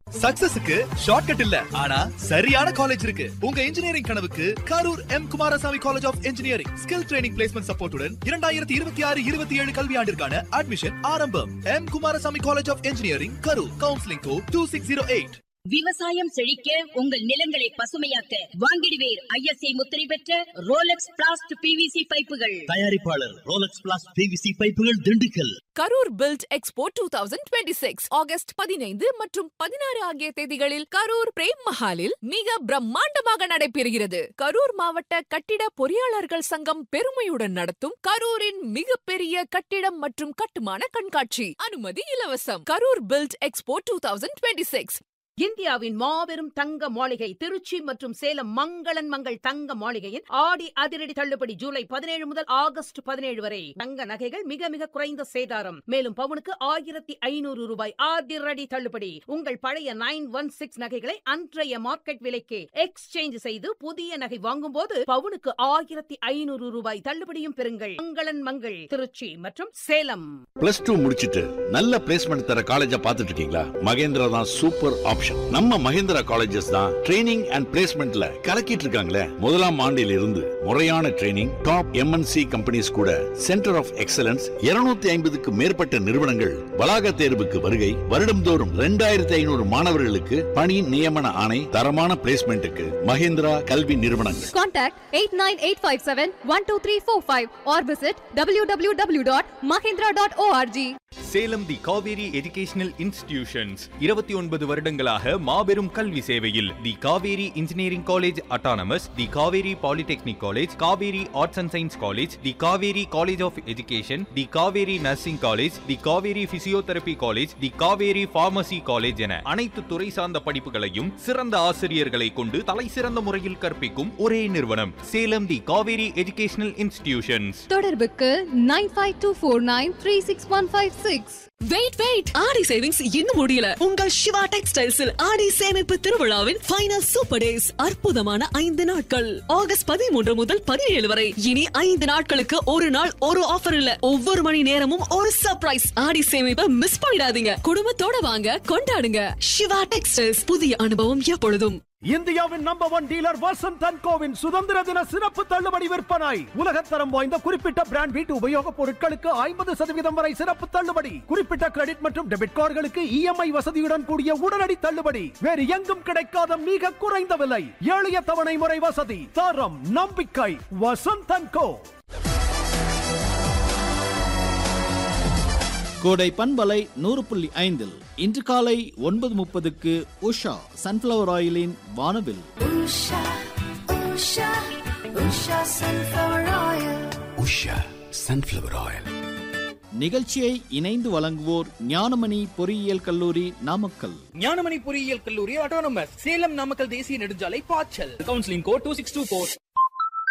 சக்சஸுக்கு shortcut இல்ல ஆனா சரியான காலேஜ் இருக்கு உங்க இன்ஜினியரிங் கனவுக்கு Karur M Kumarasamy college of engineering skill training placement சப்போர்ட்டுடன் இரண்டாயிரத்தி இருபத்தி ஆறு இருபத்தி ஏழு கல்வியாண்டிற்கான அட்மிஷன் ஆரம்பம் M Kumarasamy college of engineering Karur counselling code two six zero eight விவசாயம் செழிக்க உங்கள் நிலங்களை பசுமையாக்க வாங்கிடுவேர் ஐஎஸ்ஐ முத்திரை பெற்ற ரோலக்ஸ் பிளாஸ்ட் பிவிசி பைப்புகள் தயாரிப்பாளர் ரோலக்ஸ் பிளாஸ் பிவிசி பைப்புகள் Dindigul Karur build expo two thousand twenty six August பதினைந்து மற்றும் பதினாறு ஆகிய தேதிகளில் கரூர் பிரேம் மஹாலில் மிக பிரம்மாண்டமாக நடைபெறுகிறது கரூர் மாவட்ட கட்டிட பொறியாளர்கள் சங்கம் பெருமையுடன் நடத்தும் கரூரின் மிகப்பெரிய கட்டிடம் மற்றும் கட்டுமான கண்காட்சி அனுமதி இலவசம் Karur build expo two thousand twenty six இந்தியாவின் மாபெரும் தங்க மாளிகை திருச்சி மற்றும் சேலம் மங்களன் மங்கள் தங்க மாளிகையின் ஆடி அதிரடி தள்ளுபடி ஜூலை பதினேழு முதல் ஆகஸ்ட் பதினேழு வரை தங்க நகைகள் மிக மிக குறைந்த சேதாரம் மேலும் பவுனுக்கு ஆயிரத்தி ஐநூறு ரூபாய் அதிரடி தள்ளுபடி உங்கள் பழைய நைன் ஒன் சிக்ஸ் நகைகளை அன்றைய மார்க்கெட் விலைக்கு எக்ஸ்சேஞ்ச் செய்து புதிய நகை வாங்கும் போது பவுனுக்கு ஆயிரத்தி ஐநூறு ரூபாய் தள்ளுபடியும் பெறுங்கள் மங்களன் மங்கள் திருச்சி மற்றும் சேலம் பிளஸ் டூ முடிச்சிட்டு நல்ல பிளேஸ்மெண்ட் தர காலேஜ பாத்துட்டு இருக்கீங்களா மகேந்திரா தான் சூப்பர் ஆப்ஷன் நம்ம மகேந்திரா காலேஜஸ் தான் ட்ரைனிங் அண்ட் பிளேஸ்மெண்ட்ல கலக்கிட்டு இருக்காங்களே முதலாம் ஆண்டில் இருந்து முறையான ட்ரைனிங் டாப் எம்என்சி கம்பெனிஸ் கூட சென்டர் ஆஃப் எக்ஸலன்ஸ் 250 ஐம்பதுக்கு மேற்பட்ட நிறுவனங்கள் வளாக தேர்வுக்கு வருகை வருடம்தோறும் ரெண்டாயிரத்தி ஐநூறு மாணவர்களுக்கு பணி நியமன ஆணை தரமான பிளேஸ்மெண்ட்டுக்கு மகேந்திரா கல்வி நிறுவனங்கள் Contact 89857-12345 or visit www.mahindra.org. Salem the Kaveri educational institutions இருபத்தி ஒன்பது வருடங்களாக மாபெரும் கல்வி சேவையில் the Kaveri engineering college autonomous the Kaveri polytechnic college Kaveri arts and science college the Kaveri college of education the Kaveri nursing college the Kaveri physiotherapy college the Kaveri pharmacy college என அனைத்து துறை சார்ந்த படிப்புகளையும் சிறந்த ஆசிரியர்களை கொண்டு தலை சிறந்த முறையில் கற்பிக்கும் ஒரே நிறுவனம் Salem the Kaveri educational institutions தொடர்புக்கு 9524936156 வெயிட் வெயிட் ஆடி சேவிங்ஸ் இன்னும் முடியல உங்கள் சிவா டெக்ஸ்டைல்ஸில் ஆடி சேமிப்பு திருவிழாவின் ஃபைனல் சூப்பர் டேஸ் அற்புதமான ஐந்து நாட்கள் ஆகஸ்ட் பதிமூன்று முதல் பதினேழு வரை இனி ஐந்து நாட்களுக்கு ஒரு நாள் ஒரு ஆஃபர் இல்ல ஒவ்வொரு மணி நேரமும் ஒரு சர்ப்ரைஸ் ஆடி சேமிப்பை மிஸ் பண்ணிடாதீங்க குடும்பத்தோட வாங்க கொண்டாடுங்க சிவா டெக்ஸ்டைல்ஸ் புதிய அனுபவம் எப்பொழுதும் இந்தியாவின் number one dealer Vasanth and கோவின் சுதந்திர தின சிறப்பு தள்ளுபடி விற்பனை உலகத்தரம் வாய்ந்த குறிப்பிட்ட பிராண்ட் வீட்டு உபயோகப் பொருட்களுக்கு ஐம்பது சதவீதம் வரை சிறப்பு தள்ளுபடி குறிப்பிட்ட கிரெடிட் மற்றும் டெபிட் கார்டுகளுக்கு இஎம்ஐ வசதியுடன் கூடிய உடனடி தள்ளுபடி வேறு எங்கும் கிடைக்காத மிக குறைந்த விலை எளிய தவணை முறை வசதி தரம் நம்பிக்கை வசந்த் அண்ட் கோ கோடை பண்பலை நூறு புள்ளி ஐந்தில் இன்று காலை ஒன்பது முப்பதுக்கு உஷா சன்ஃப்ளவர் ஆயிலின் வானவில் உஷா சன்ஃப்ளவர் ஆயில் நிகழ்ச்சியை இணைந்து வழங்குவோர் ஞானமணி பொறியியல் கல்லூரி நாமக்கல் ஞானமணி பொறியியல் கல்லூரி ஆட்டோனமஸ் சேலம் நாமக்கல் தேசிய நெடுஞ்சாலை பாய்ச்சல் counselling code two six two four